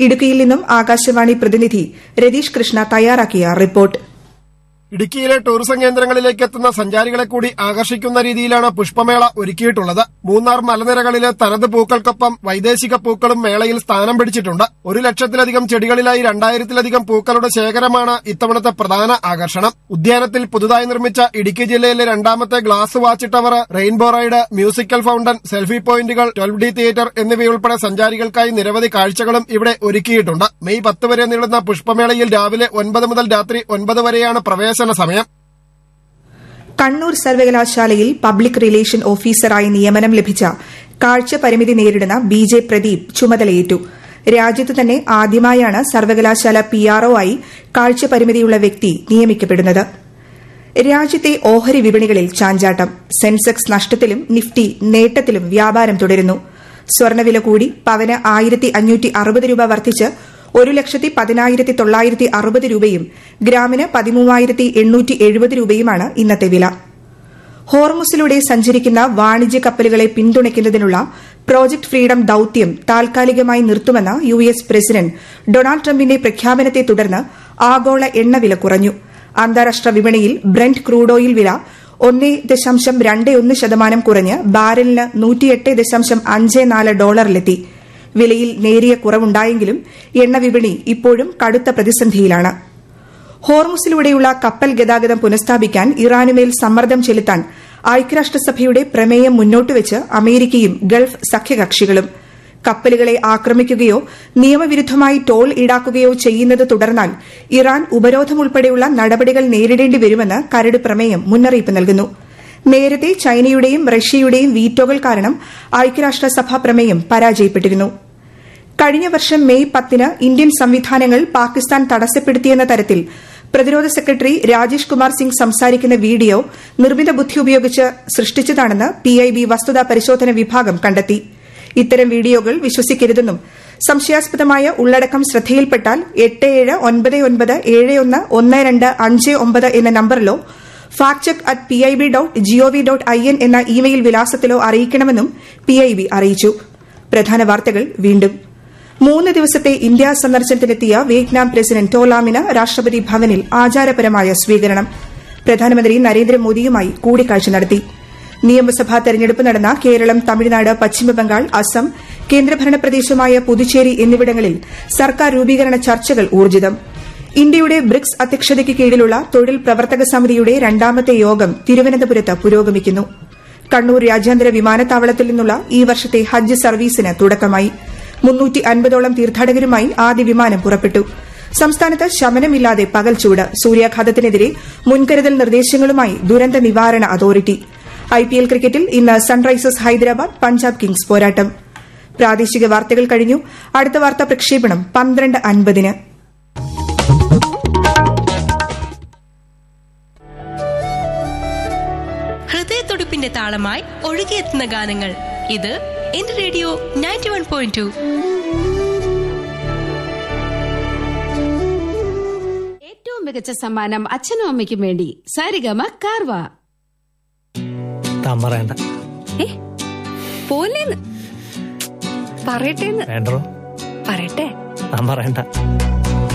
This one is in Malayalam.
ഇടുക്കിയിൽ നിന്നും ആകാശവാണി പ്രതിനിധി രതീഷ് കൃഷ്ണ തയ്യാറാക്കിയ റിപ്പോർട്ട് ഇടുക്കിയിലെ ടൂറിസം കേന്ദ്രങ്ങളിലേക്ക് എത്തുന്ന സഞ്ചാരികളെ കൂടി ആകർഷിക്കുന്ന രീതിയിലാണ് പുഷ്പമേള ഒരുക്കിയിട്ടുള്ളത് മൂന്നാർ മലനിരകളിലെ തനത് പൂക്കൾക്കൊപ്പം വൈദേശിക പൂക്കളും മേളയിൽ സ്ഥാനം പിടിച്ചിട്ടുണ്ട് ഒരു ലക്ഷത്തിലധികം ചെടികളിലായി രണ്ടായിരത്തിലധികം പൂക്കളുടെ ശേഖരമാണ് ഇത്തവണത്തെ പ്രധാന ആകർഷണം ഉദ്യാനത്തിൽ പുതുതായി നിർമ്മിച്ച ഇടുക്കി ജില്ലയിലെ രണ്ടാമത്തെ glass watch tower rainbow ride musical fountain selfie പോയിന്റുകൾ ട്വൽവ് ഡി തിയേറ്റർ എന്നിവയുൾപ്പെടെ സഞ്ചാരികൾക്കായി നിരവധി കാഴ്ചകളും ഇവിടെ ഒരുക്കിയിട്ടുണ്ട് മെയ് പത്ത് വരെ നീളുന്ന പുഷ്പമേളയിൽ രാവിലെ ഒൻപത് മുതൽ രാത്രി ഒൻപത് വരെയാണ് പ്രവേശന സമയം കണ്ണൂർ സർവകലാശാലയിൽ പബ്ലിക് റിലേഷൻ ഓഫീസറായി നിയമനം ലഭിച്ച കാഴ്ച പരിമിതി നേരിടുന്ന ബി ജെ പ്രദീപ് ചുമതലയേറ്റു രാജ്യത്ത് തന്നെ ആദ്യമായാണ് സർവകലാശാല പിആർഒ ആയി കാഴ്ച പരിമിതിയുള്ള വ്യക്തി നിയമിക്കപ്പെടുന്നത് രാജ്യത്തെ ഓഹരി വിപണികളിൽ ചാഞ്ചാട്ടം സെൻസെക്സ് നഷ്ടത്തിലും നിഫ്റ്റി നേട്ടത്തിലും വ്യാപാരം തുടരുന്നു സ്വർണ്ണവില കൂടി പവന് ആയിരത്തി അഞ്ഞൂറ്റി അറുപത് രൂപ വർദ്ധിച്ച് ഒരു ലക്ഷത്തി പതിനായിരത്തി തൊള്ളായിരത്തി അറുപത് രൂപയും ഗ്രാമിന് പതിമൂവായിരത്തി എണ്ണൂറ്റി എഴുപത് രൂപയുമാണ് ഇന്നത്തെ വില ഹോർമുസിലൂടെ സഞ്ചരിക്കുന്ന വാണിജ്യ കപ്പലുകളെ പിന്തുണയ്ക്കുന്നതിനുള്ള പ്രോജക്ട് ഫ്രീഡം ദൌത്യം താൽക്കാലികമായി നിർത്തുമെന്ന യു എസ് പ്രസിഡന്റ് ഡൊണാൾഡ് ട്രംപിന്റെ പ്രഖ്യാപനത്തെ തുടർന്ന് ആഗോള എണ്ണവില കുറഞ്ഞു അന്താരാഷ്ട്ര വിപണിയിൽ ബ്രന്റ് ക്രൂഡ് ഓയിൽ വില ഒന്ന് ദശാംശം രണ്ട് ഒന്ന് ശതമാനം കുറഞ്ഞ് ബാരലിന് നൂറ്റിയെട്ട് ദശാംശം അഞ്ച് നാല് ഡോളറിലെത്തി വിലയിൽ നേരിയ കുറവുണ്ടായെങ്കിലും എണ്ണ വിപണി ഇപ്പോഴും കടുത്ത പ്രതിസന്ധിയിലാണ് ഹോർമുസിലൂടെയുള്ള കപ്പൽ ഗതാഗതം പുനഃസ്ഥാപിക്കാൻ ഇറാനുമേൽ സമ്മർദ്ദം ചെലുത്താൻ ഐക്യരാഷ്ട്രസഭയുടെ പ്രമേയം മുന്നോട്ടുവച്ച് അമേരിക്കയും ഗൾഫ് സഖ്യകക്ഷികളും കപ്പലുകളെ ആക്രമിക്കുകയോ നിയമവിരുദ്ധമായി ടോൾ ഈടാക്കുകയോ ചെയ്യുന്നത് തുടർന്നാൽ ഇറാൻ ഉപരോധം ഉൾപ്പെടെയുള്ള നടപടികൾ നേരിടേണ്ടി വരുമെന്ന് കരട് പ്രമേയം മുന്നറിയിപ്പ് നൽകുന്നു നേരത്തെ ചൈനയുടെയും റഷ്യയുടെയും വീറ്റോകൾ കാരണം ഐക്യരാഷ്ട്രസഭ പ്രമേയം പരാജയപ്പെട്ടിരുന്നു കഴിഞ്ഞ വർഷം മെയ് പത്തിന് ഇന്ത്യൻ സംവിധാനങ്ങൾ പാകിസ്ഥാൻ തടസ്സപ്പെടുത്തിയെന്ന തരത്തിൽ പ്രതിരോധ സെക്രട്ടറി രാജേഷ് കുമാർ സിംഗ് സംസാരിക്കുന്ന വീഡിയോ നിർമ്മിത ബുദ്ധി ഉപയോഗിച്ച് സൃഷ്ടിച്ചതാണെന്ന് പിഐബി വസ്തുതാ പരിശോധന വിഭാഗം കണ്ടെത്തി ഇത്തരം വീഡിയോകൾ വിശ്വസിക്കരുതെന്നും സംശയാസ്പദമായ ഉള്ളടക്കം ശ്രദ്ധയിൽപ്പെട്ടാൽ എട്ട് ഏഴ് ഒൻപത് ഒൻപത് ഏഴ് ഒന്ന് ഒന്ന് രണ്ട് അഞ്ച് ഒമ്പത് എന്ന നമ്പറിലോ fact check at P I B dot gov dot I N എന്ന ഇമെയിൽ വിലാസത്തിലോ അറിയിക്കണമെന്നും പി ഐ ബി അറിയിച്ചു പ്രധാന വാർത്തകൾ വീണ്ടും മൂന്ന് ദിവസത്തെ ഇന്ത്യ സന്ദർശനത്തിനെത്തിയ വിയറ്റ്നാം പ്രസിഡന്റ് ടോലാമിന് രാഷ്ട്രപതി ഭവനിൽ ആചാരപരമായ സ്വീകരണം പ്രധാനമന്ത്രി നരേന്ദ്രമോദിയുമായി കൂടിക്കാഴ്ച നടത്തി നിയമസഭാ തെരഞ്ഞെടുപ്പ് നടന്ന കേരളം തമിഴ്നാട് പശ്ചിമബംഗാൾ അസം കേന്ദ്രഭരണ പ്രദേശമായ പുതുച്ചേരി എന്നിവിടങ്ങളിൽ സർക്കാർ രൂപീകരണ ചർച്ചകൾ ഊർജിതം ഇന്ത്യയുടെ ബ്രിക്സ് അധ്യക്ഷതയ്ക്ക് കീഴിലുള്ള തൊഴിൽ പ്രവർത്തക സമിതിയുടെ രണ്ടാമത്തെ യോഗം തിരുവനന്തപുരത്ത് പുരോഗമിക്കുന്നു കണ്ണൂർ രാജ്യാന്തര വിമാനത്താവളത്തിൽ നിന്നുള്ള ഈ വർഷത്തെ ഹജ്ജ് സർവീസിന് തുടക്കമായി മുന്നൂറ്റി അൻപതോളം തീർത്ഥാടകരുമായി ആദ്യ വിമാനം പുറപ്പെട്ടു സംസ്ഥാനത്ത് ശമനമില്ലാതെ പകൽച്ചൂട് സൂര്യാഘാതത്തിനെതിരെ മുൻകരുതൽ നിർദ്ദേശങ്ങളുമായി ദുരന്ത നിവാരണ അതോറിറ്റി ഐപിഎൽ ക്രിക്കറ്റിൽ ഇന്ന് സൺറൈസേഴ്സ് ഹൈദരാബാദ് പഞ്ചാബ് കിങ്സ് പോരാട്ടം പ്രാദേശിക വാർത്തകൾ കഴിഞ്ഞു അടുത്ത വാർത്താ പ്രക്ഷേപണം പന്ത്രണ്ട് അൻപതിന് ഹൃദയത്തുടിപ്പിന്റെ താളമായി ഒഴുകിയെത്തുന്ന ഗാനങ്ങൾ ഇത് എന്റെ radio ninety one point two ഏറ്റവും മികച്ച സമ്മാനം അച്ഛനും അമ്മയ്ക്കും വേണ്ടി സാരിഗമ കാർവ താൻ പറയണ്ട ഏ പോലേന്ന് പറയട്ടേന്ന് വേണ്ടോ പറയട്ടെ താൻ പറയണ്ട